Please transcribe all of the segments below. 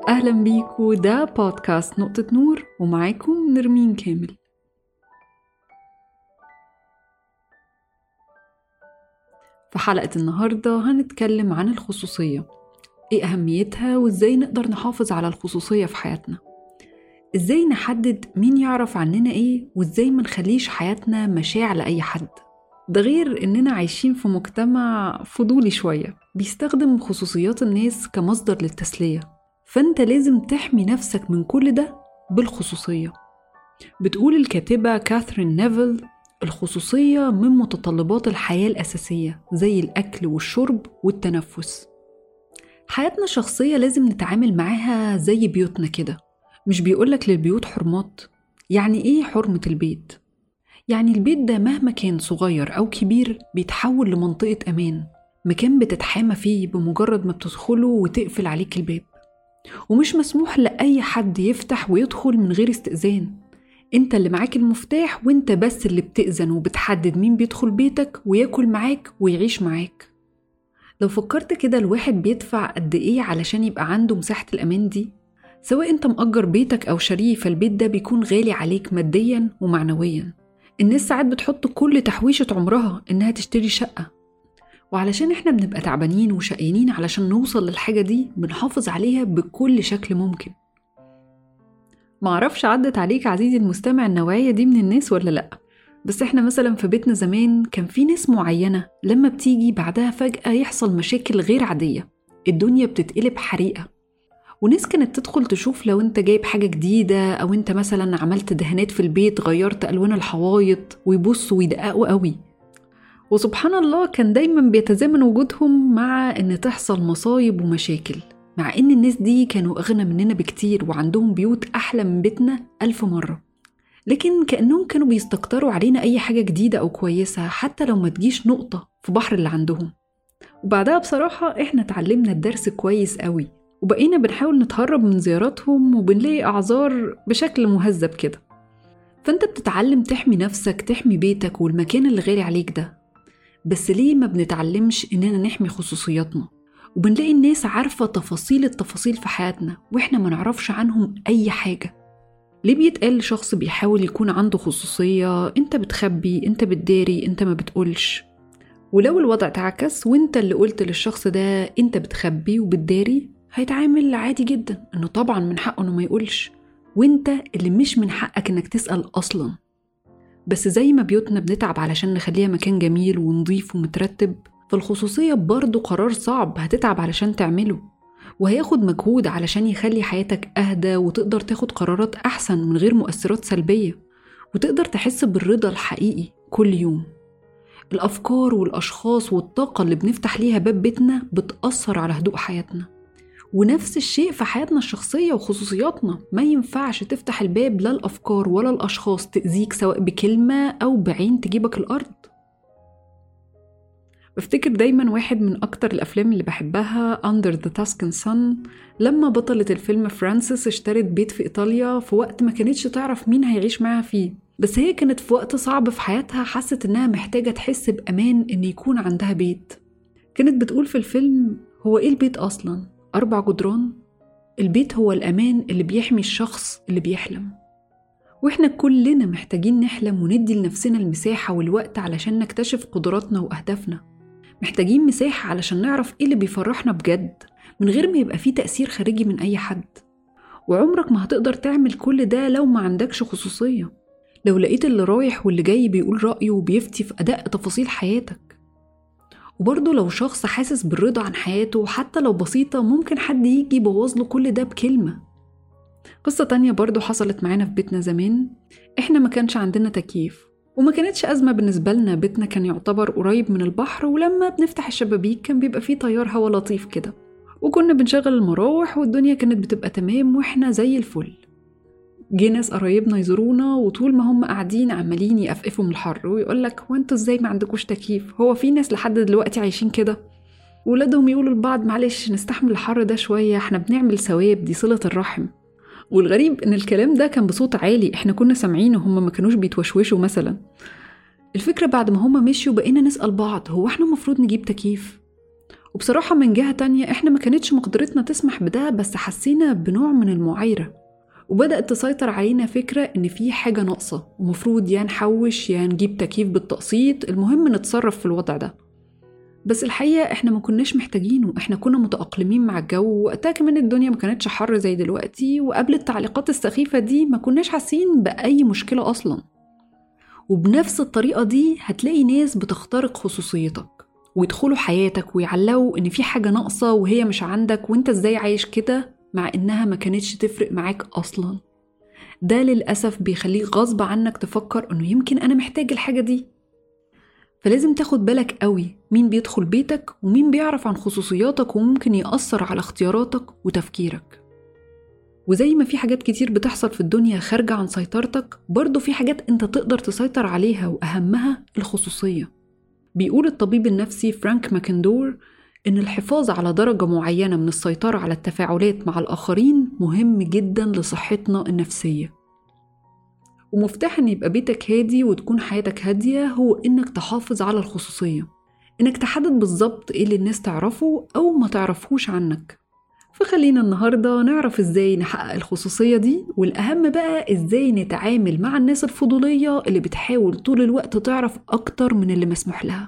أهلا بيكو ده بودكاست نقطة نور ومعاكم نرمين كامل في حلقة النهاردة هنتكلم عن الخصوصية إيه أهميتها وإزاي نقدر نحافظ على الخصوصية في حياتنا إزاي نحدد مين يعرف عننا إيه وإزاي منخليش حياتنا مشاع لأي حد ده غير إننا عايشين في مجتمع فضولي شوية بيستخدم خصوصيات الناس كمصدر للتسلية فأنت لازم تحمي نفسك من كل ده بالخصوصية بتقول الكاتبة كاثرين نيفل الخصوصية من متطلبات الحياة الأساسية زي الأكل والشرب والتنفس حياتنا الشخصية لازم نتعامل معاها زي بيوتنا كده مش بيقولك للبيوت حرمات يعني إيه حرمة البيت؟ يعني البيت ده مهما كان صغير أو كبير بيتحول لمنطقة أمان مكان بتتحامى فيه بمجرد ما بتدخله وتقفل عليك الباب ومش مسموح لأي حد يفتح ويدخل من غير استئذان انت اللي معاك المفتاح وانت بس اللي بتأذن وبتحدد مين بيدخل بيتك وياكل معاك ويعيش معاك لو فكرت كده الواحد بيدفع قد ايه علشان يبقى عنده مساحة الأمان دي سواء انت مأجر بيتك أو شاريه فالبيت ده بيكون غالي عليك ماديا ومعنويا الناس ساعات بتحط كل تحويشة عمرها إنها تشتري شقة وعلشان احنا بنبقى تعبانين وشقيانين علشان نوصل للحاجة دي بنحافظ عليها بكل شكل ممكن معرفش عدت عليك عزيزي المستمع النوعية دي من الناس ولا لأ بس احنا مثلا في بيتنا زمان كان في ناس معينة لما بتيجي بعدها فجأة يحصل مشاكل غير عادية الدنيا بتتقلب حريقة وناس كانت تدخل تشوف لو انت جايب حاجة جديدة او انت مثلا عملت دهانات في البيت غيرت الوان الحوايط ويبصوا ويدققوا قوي وسبحان الله كان دايما بيتزامن وجودهم مع ان تحصل مصايب ومشاكل مع ان الناس دي كانوا اغنى مننا بكتير وعندهم بيوت احلى من بيتنا الف مرة لكن كأنهم كانوا بيستكتروا علينا اي حاجة جديدة او كويسة حتى لو ما تجيش نقطة في بحر اللي عندهم وبعدها بصراحة احنا اتعلمنا الدرس كويس قوي وبقينا بنحاول نتهرب من زياراتهم وبنلاقي أعذار بشكل مهذب كده فأنت بتتعلم تحمي نفسك تحمي بيتك والمكان اللي غالي عليك ده بس ليه ما بنتعلمش إننا نحمي خصوصياتنا وبنلاقي الناس عارفة تفاصيل التفاصيل في حياتنا وإحنا ما نعرفش عنهم أي حاجة ليه بيتقال لشخص بيحاول يكون عنده خصوصية أنت بتخبي أنت بتداري أنت ما بتقولش ولو الوضع تعكس وانت اللي قلت للشخص ده انت بتخبي وبتداري هيتعامل عادي جدا انه طبعا من حقه انه ما يقولش وانت اللي مش من حقك انك تسأل اصلا بس زي ما بيوتنا بنتعب علشان نخليها مكان جميل ونضيف ومترتب فالخصوصية برضه قرار صعب هتتعب علشان تعمله وهياخد مجهود علشان يخلي حياتك أهدى وتقدر تاخد قرارات أحسن من غير مؤثرات سلبية وتقدر تحس بالرضا الحقيقي كل يوم الأفكار والأشخاص والطاقة اللي بنفتح ليها باب بيتنا بتأثر على هدوء حياتنا ونفس الشيء في حياتنا الشخصية وخصوصياتنا ما ينفعش تفتح الباب لا الأفكار ولا الأشخاص تأذيك سواء بكلمة أو بعين تجيبك الأرض بفتكر دايما واحد من أكتر الأفلام اللي بحبها Under the Tuscan Sun لما بطلة الفيلم فرانسيس اشترت بيت في إيطاليا في وقت ما كانتش تعرف مين هيعيش معاها فيه بس هي كانت في وقت صعب في حياتها حست إنها محتاجة تحس بأمان إن يكون عندها بيت كانت بتقول في الفيلم هو إيه البيت أصلا؟ أربع جدران؟ البيت هو الأمان اللي بيحمي الشخص اللي بيحلم وإحنا كلنا محتاجين نحلم وندي لنفسنا المساحة والوقت علشان نكتشف قدراتنا وأهدافنا محتاجين مساحة علشان نعرف إيه اللي بيفرحنا بجد من غير ما يبقى فيه تأثير خارجي من أي حد وعمرك ما هتقدر تعمل كل ده لو ما عندكش خصوصية لو لقيت اللي رايح واللي جاي بيقول رأيه وبيفتي في أداء تفاصيل حياتك وبرضه لو شخص حاسس بالرضا عن حياته حتى لو بسيطة ممكن حد يجي يبوظ له كل ده بكلمة قصة تانية برضه حصلت معانا في بيتنا زمان احنا ما كانش عندنا تكييف وما كانتش أزمة بالنسبة لنا بيتنا كان يعتبر قريب من البحر ولما بنفتح الشبابيك كان بيبقى فيه تيار هوا لطيف كده وكنا بنشغل المراوح والدنيا كانت بتبقى تمام واحنا زي الفل جه ناس قرايبنا يزورونا وطول ما هم قاعدين عمالين يقفقفوا من الحر ويقول لك هو انتوا ازاي ما عندكوش تكييف هو في ناس لحد دلوقتي عايشين كده ولادهم يقولوا لبعض معلش نستحمل الحر ده شوية احنا بنعمل ثواب دي صلة الرحم والغريب ان الكلام ده كان بصوت عالي احنا كنا سامعينه هم ما كانوش بيتوشوشوا مثلا الفكرة بعد ما هم مشيوا بقينا نسأل بعض هو احنا المفروض نجيب تكييف وبصراحة من جهة تانية إحنا ما كانتش مقدرتنا تسمح بده بس حسينا بنوع من المعايرة وبدأت تسيطر علينا فكرة إن في حاجة ناقصة ومفروض يا نحوش يا نجيب تكييف بالتقسيط المهم نتصرف في الوضع ده بس الحقيقة إحنا ما كناش محتاجينه إحنا كنا متأقلمين مع الجو وقتها كمان الدنيا ما كانتش حر زي دلوقتي وقبل التعليقات السخيفة دي ما كناش حاسين بأي مشكلة أصلا وبنفس الطريقة دي هتلاقي ناس بتخترق خصوصيتك ويدخلوا حياتك ويعلقوا إن في حاجة ناقصة وهي مش عندك وإنت إزاي عايش كده مع إنها ما كانتش تفرق معاك أصلا ده للأسف بيخليك غصب عنك تفكر إنه يمكن أنا محتاج الحاجة دي فلازم تاخد بالك قوي مين بيدخل بيتك ومين بيعرف عن خصوصياتك وممكن يأثر على اختياراتك وتفكيرك وزي ما في حاجات كتير بتحصل في الدنيا خارجة عن سيطرتك برضه في حاجات انت تقدر تسيطر عليها وأهمها الخصوصية بيقول الطبيب النفسي فرانك ماكندور إن الحفاظ على درجة معينة من السيطرة على التفاعلات مع الآخرين مهم جدا لصحتنا النفسية ومفتاح إن يبقى بيتك هادي وتكون حياتك هادية هو إنك تحافظ على الخصوصية إنك تحدد بالظبط إيه اللي الناس تعرفه أو ما تعرفهوش عنك فخلينا النهاردة نعرف إزاي نحقق الخصوصية دي والأهم بقى إزاي نتعامل مع الناس الفضولية اللي بتحاول طول الوقت تعرف أكتر من اللي مسموح لها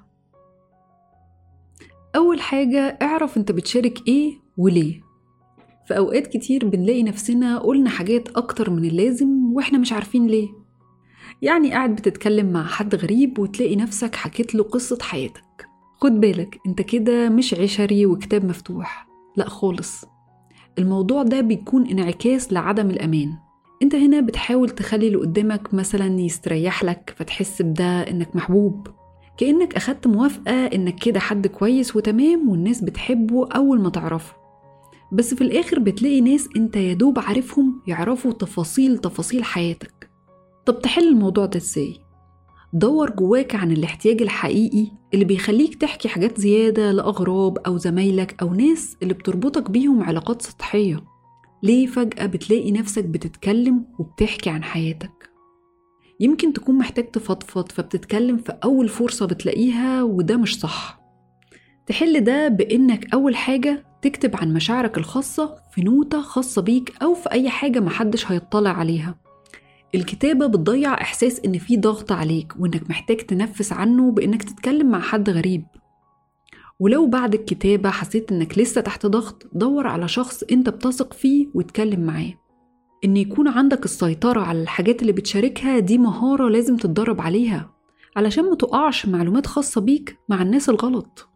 أول حاجة اعرف أنت بتشارك إيه وليه في أوقات كتير بنلاقي نفسنا قلنا حاجات أكتر من اللازم وإحنا مش عارفين ليه يعني قاعد بتتكلم مع حد غريب وتلاقي نفسك حكيت له قصة حياتك خد بالك انت كده مش عشري وكتاب مفتوح لا خالص الموضوع ده بيكون انعكاس لعدم الأمان انت هنا بتحاول تخلي اللي قدامك مثلا يستريح لك فتحس بده انك محبوب كأنك أخدت موافقة إنك كده حد كويس وتمام والناس بتحبه أول ما تعرفه بس في الآخر بتلاقي ناس أنت يدوب عارفهم يعرفوا تفاصيل تفاصيل حياتك طب تحل الموضوع ده إزاي؟ دور جواك عن الاحتياج الحقيقي اللي بيخليك تحكي حاجات زيادة لأغراب أو زمايلك أو ناس اللي بتربطك بيهم علاقات سطحية ليه فجأة بتلاقي نفسك بتتكلم وبتحكي عن حياتك يمكن تكون محتاج تفضفض فبتتكلم في أول فرصة بتلاقيها وده مش صح تحل ده بإنك أول حاجة تكتب عن مشاعرك الخاصة في نوتة خاصة بيك أو في أي حاجة محدش هيطلع عليها الكتابة بتضيع إحساس إن في ضغط عليك وإنك محتاج تنفس عنه بإنك تتكلم مع حد غريب ولو بعد الكتابة حسيت إنك لسه تحت ضغط دور على شخص أنت بتثق فيه واتكلم معاه إن يكون عندك السيطرة على الحاجات اللي بتشاركها دي مهارة لازم تتدرب عليها علشان ما تقعش معلومات خاصة بيك مع الناس الغلط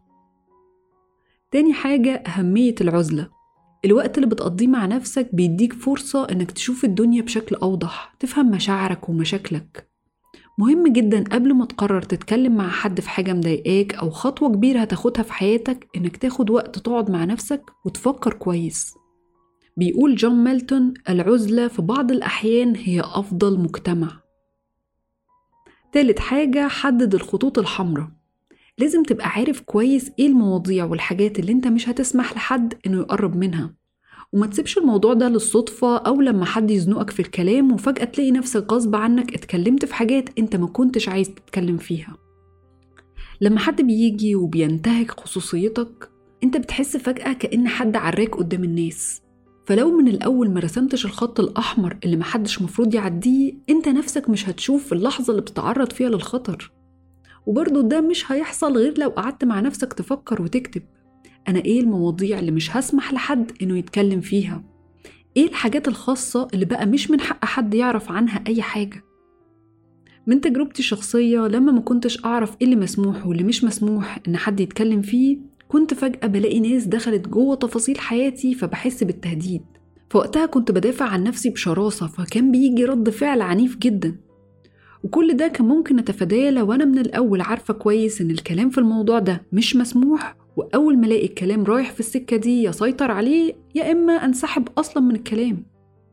تاني حاجة أهمية العزلة الوقت اللي بتقضيه مع نفسك بيديك فرصة إنك تشوف الدنيا بشكل أوضح تفهم مشاعرك ومشاكلك مهم جدا قبل ما تقرر تتكلم مع حد في حاجة مضايقاك أو خطوة كبيرة هتاخدها في حياتك إنك تاخد وقت تقعد مع نفسك وتفكر كويس بيقول جون ميلتون العزلة في بعض الأحيان هي أفضل مجتمع تالت حاجة حدد الخطوط الحمراء لازم تبقى عارف كويس ايه المواضيع والحاجات اللي انت مش هتسمح لحد انه يقرب منها وما تسيبش الموضوع ده للصدفة أو لما حد يزنقك في الكلام وفجأة تلاقي نفسك غصب عنك اتكلمت في حاجات انت ما كنتش عايز تتكلم فيها لما حد بيجي وبينتهك خصوصيتك انت بتحس فجأة كأن حد عراك قدام الناس فلو من الأول ما رسمتش الخط الأحمر اللي محدش مفروض يعديه انت نفسك مش هتشوف اللحظة اللي بتتعرض فيها للخطر وبرضه ده مش هيحصل غير لو قعدت مع نفسك تفكر وتكتب أنا إيه المواضيع اللي مش هسمح لحد إنه يتكلم فيها إيه الحاجات الخاصة اللي بقى مش من حق حد يعرف عنها أي حاجة من تجربتي الشخصية لما ما كنتش أعرف إيه اللي مسموح واللي مش مسموح إن حد يتكلم فيه كنت فجأة بلاقي ناس دخلت جوه تفاصيل حياتي فبحس بالتهديد فوقتها كنت بدافع عن نفسي بشراسة فكان بيجي رد فعل عنيف جدا وكل ده كان ممكن نتفاداه لو أنا من الأول عارفة كويس إن الكلام في الموضوع ده مش مسموح وأول ما ألاقي الكلام رايح في السكة دي يسيطر عليه يا إما أنسحب أصلا من الكلام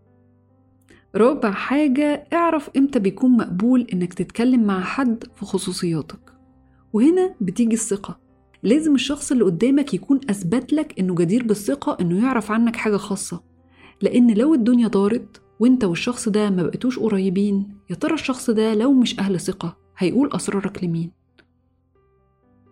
رابع حاجة اعرف إمتى بيكون مقبول إنك تتكلم مع حد في خصوصياتك وهنا بتيجي الثقة لازم الشخص اللي قدامك يكون أثبت لك إنه جدير بالثقة إنه يعرف عنك حاجة خاصة لأن لو الدنيا دارت وانت والشخص ده ما بقيتوش قريبين يا ترى الشخص ده لو مش أهل ثقة هيقول أسرارك لمين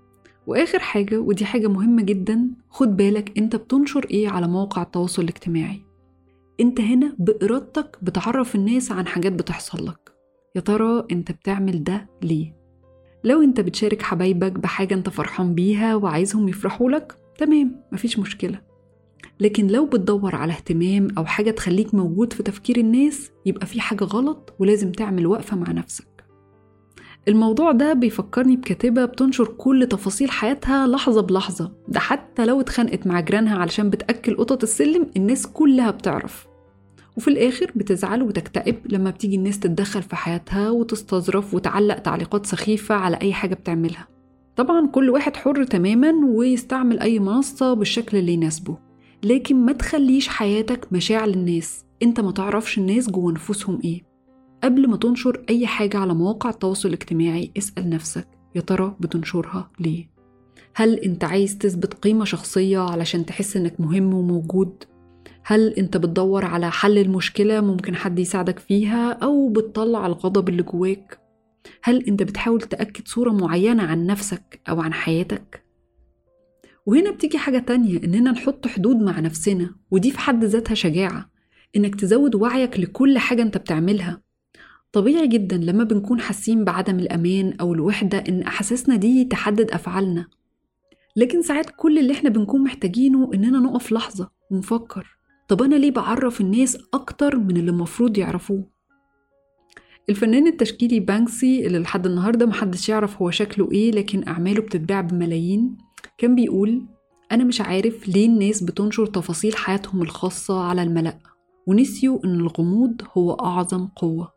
وآخر حاجة ودي حاجة مهمة جدا خد بالك انت بتنشر ايه على مواقع التواصل الاجتماعي انت هنا بإرادتك بتعرف الناس عن حاجات بتحصل لك يا ترى انت بتعمل ده ليه لو انت بتشارك حبايبك بحاجة انت فرحان بيها وعايزهم يفرحوا لك تمام مفيش مشكلة لكن لو بتدور على اهتمام أو حاجة تخليك موجود في تفكير الناس يبقى في حاجة غلط ولازم تعمل وقفة مع نفسك الموضوع ده بيفكرني بكاتبة بتنشر كل تفاصيل حياتها لحظة بلحظة ده حتى لو اتخانقت مع جيرانها علشان بتأكل قطط السلم الناس كلها بتعرف وفي الآخر بتزعل وتكتئب لما بتيجي الناس تتدخل في حياتها وتستظرف وتعلق تعليقات سخيفة على أي حاجة بتعملها طبعا كل واحد حر تماما ويستعمل أي منصة بالشكل اللي يناسبه لكن ما تخليش حياتك مشاعر الناس انت ما تعرفش الناس جوه نفوسهم ايه قبل ما تنشر اي حاجة على مواقع التواصل الاجتماعي اسأل نفسك يا ترى بتنشرها ليه هل انت عايز تثبت قيمة شخصية علشان تحس انك مهم وموجود هل انت بتدور على حل المشكلة ممكن حد يساعدك فيها او بتطلع الغضب اللي جواك هل انت بتحاول تأكد صورة معينة عن نفسك او عن حياتك وهنا بتيجي حاجة تانية إننا نحط حدود مع نفسنا ودي في حد ذاتها شجاعة إنك تزود وعيك لكل حاجة أنت بتعملها طبيعي جدا لما بنكون حاسين بعدم الأمان أو الوحدة إن أحاسيسنا دي تحدد أفعالنا لكن ساعات كل اللي إحنا بنكون محتاجينه إننا نقف لحظة ونفكر طب أنا ليه بعرف الناس أكتر من اللي المفروض يعرفوه الفنان التشكيلي بانكسي اللي لحد النهاردة محدش يعرف هو شكله إيه لكن أعماله بتتباع بملايين كان بيقول أنا مش عارف ليه الناس بتنشر تفاصيل حياتهم الخاصة على الملأ ونسيوا إن الغموض هو أعظم قوة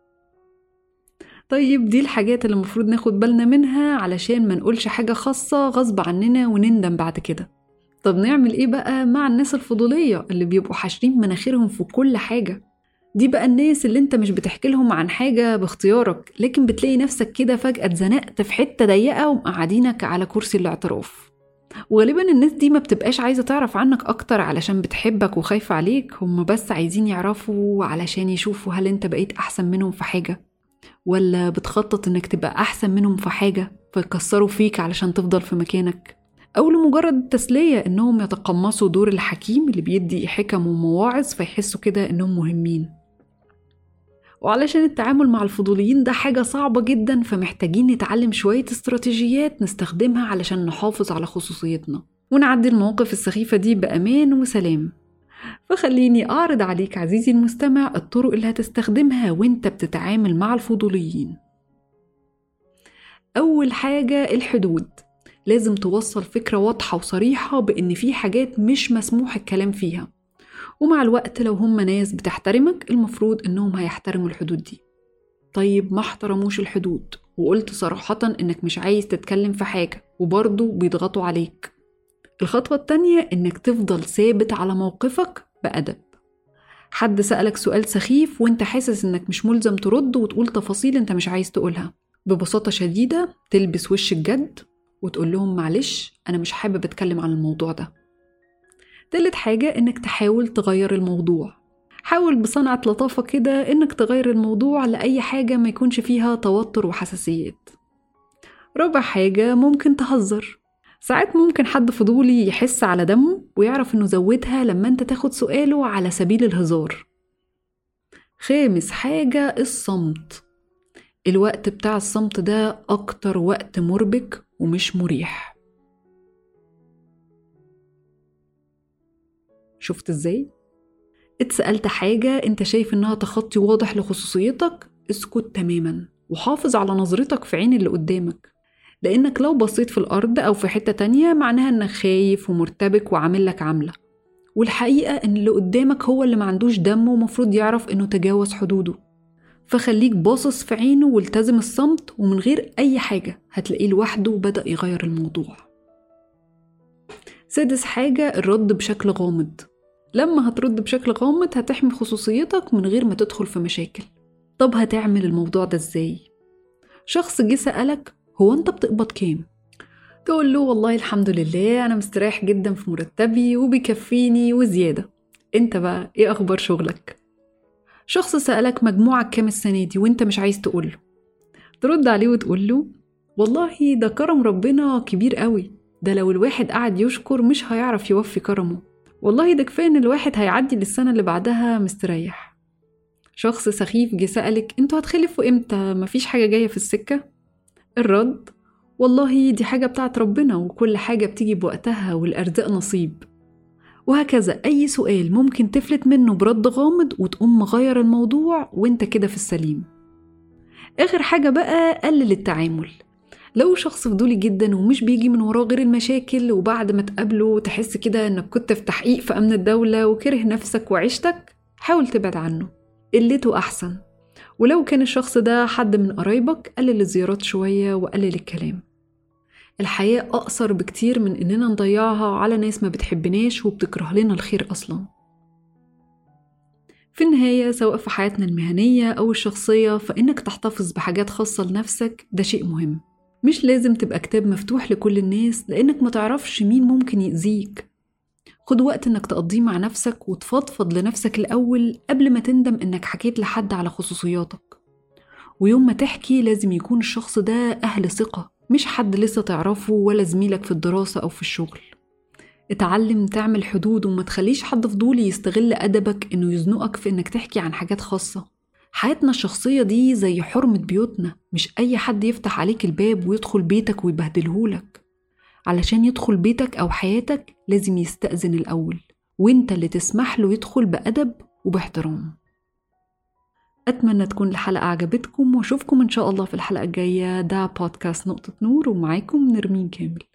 طيب دي الحاجات اللي المفروض ناخد بالنا منها علشان ما نقولش حاجة خاصة غصب عننا ونندم بعد كده طب نعمل ايه بقى مع الناس الفضولية اللي بيبقوا حاشرين مناخيرهم في كل حاجة دي بقى الناس اللي انت مش بتحكي لهم عن حاجة باختيارك لكن بتلاقي نفسك كده فجأة اتزنقت في حتة ضيقة ومقعدينك على كرسي الاعتراف وغالبا الناس دي ما بتبقاش عايزة تعرف عنك أكتر علشان بتحبك وخايفة عليك هم بس عايزين يعرفوا علشان يشوفوا هل انت بقيت أحسن منهم في حاجة ولا بتخطط انك تبقى أحسن منهم في حاجة فيكسروا فيك علشان تفضل في مكانك أو لمجرد التسلية إنهم يتقمصوا دور الحكيم اللي بيدي حكم ومواعظ فيحسوا كده إنهم مهمين وعلشان التعامل مع الفضوليين ده حاجة صعبة جدا فمحتاجين نتعلم شوية استراتيجيات نستخدمها علشان نحافظ على خصوصيتنا ونعدي المواقف السخيفة دي بأمان وسلام فخليني أعرض عليك عزيزي المستمع الطرق اللي هتستخدمها وانت بتتعامل مع الفضوليين أول حاجة الحدود لازم توصل فكرة واضحة وصريحة بإن في حاجات مش مسموح الكلام فيها ومع الوقت لو هم ناس بتحترمك المفروض إنهم هيحترموا الحدود دي طيب ما احترموش الحدود وقلت صراحة إنك مش عايز تتكلم في حاجة وبرضه بيضغطوا عليك الخطوة التانية إنك تفضل ثابت على موقفك بأدب حد سألك سؤال سخيف وانت حاسس انك مش ملزم ترد وتقول تفاصيل انت مش عايز تقولها ببساطة شديدة تلبس وش الجد وتقول لهم معلش أنا مش حابب أتكلم عن الموضوع ده تالت حاجة إنك تحاول تغير الموضوع حاول بصنعة لطافة كده إنك تغير الموضوع لأي حاجة ما يكونش فيها توتر وحساسيات رابع حاجة ممكن تهزر ساعات ممكن حد فضولي يحس على دمه ويعرف إنه زودها لما أنت تاخد سؤاله على سبيل الهزار خامس حاجة الصمت الوقت بتاع الصمت ده أكتر وقت مربك ومش مريح شفت ازاي؟ اتسألت حاجة انت شايف انها تخطي واضح لخصوصيتك اسكت تماما وحافظ على نظرتك في عين اللي قدامك لانك لو بصيت في الارض او في حتة تانية معناها انك خايف ومرتبك وعامل لك عاملة والحقيقة ان اللي قدامك هو اللي معندوش دم ومفروض يعرف انه تجاوز حدوده فخليك باصص في عينه والتزم الصمت ومن غير أي حاجة هتلاقيه لوحده بدأ يغير الموضوع سادس حاجة الرد بشكل غامض لما هترد بشكل غامض هتحمي خصوصيتك من غير ما تدخل في مشاكل طب هتعمل الموضوع ده ازاي؟ شخص جه سألك هو انت بتقبض كام؟ تقول له والله الحمد لله أنا مستريح جدا في مرتبي وبيكفيني وزيادة انت بقى ايه أخبار شغلك؟ شخص سألك مجموعك كام السنة دي وانت مش عايز تقوله ترد عليه وتقول له والله ده كرم ربنا كبير قوي ده لو الواحد قعد يشكر مش هيعرف يوفي كرمه والله ده كفاية إن الواحد هيعدي للسنة اللي بعدها مستريح شخص سخيف جه سألك انتوا هتخلفوا امتى مفيش حاجة جاية في السكة الرد والله دي حاجة بتاعت ربنا وكل حاجة بتيجي بوقتها والأرزاق نصيب وهكذا أي سؤال ممكن تفلت منه برد غامض وتقوم مغير الموضوع وانت كده في السليم آخر حاجة بقى قلل التعامل لو شخص فضولي جدا ومش بيجي من وراه غير المشاكل وبعد ما تقابله تحس كده انك كنت في تحقيق في امن الدولة وكره نفسك وعيشتك حاول تبعد عنه قلته احسن ولو كان الشخص ده حد من قرايبك قلل الزيارات شوية وقلل الكلام الحياة أقصر بكتير من إننا نضيعها على ناس ما بتحبناش وبتكره لنا الخير أصلا في النهاية سواء في حياتنا المهنية أو الشخصية فإنك تحتفظ بحاجات خاصة لنفسك ده شيء مهم مش لازم تبقى كتاب مفتوح لكل الناس لأنك ما تعرفش مين ممكن يأذيك خد وقت إنك تقضيه مع نفسك وتفضفض لنفسك الأول قبل ما تندم إنك حكيت لحد على خصوصياتك ويوم ما تحكي لازم يكون الشخص ده أهل ثقة مش حد لسه تعرفه ولا زميلك في الدراسة أو في الشغل اتعلم تعمل حدود وما تخليش حد فضولي يستغل أدبك إنه يزنقك في إنك تحكي عن حاجات خاصة حياتنا الشخصية دي زي حرمة بيوتنا مش أي حد يفتح عليك الباب ويدخل بيتك ويبهدلهولك علشان يدخل بيتك أو حياتك لازم يستأذن الأول وانت اللي تسمح له يدخل بأدب وباحترام أتمنى تكون الحلقة عجبتكم وأشوفكم إن شاء الله في الحلقة الجاية ده بودكاست نقطة نور ومعاكم نرمين كامل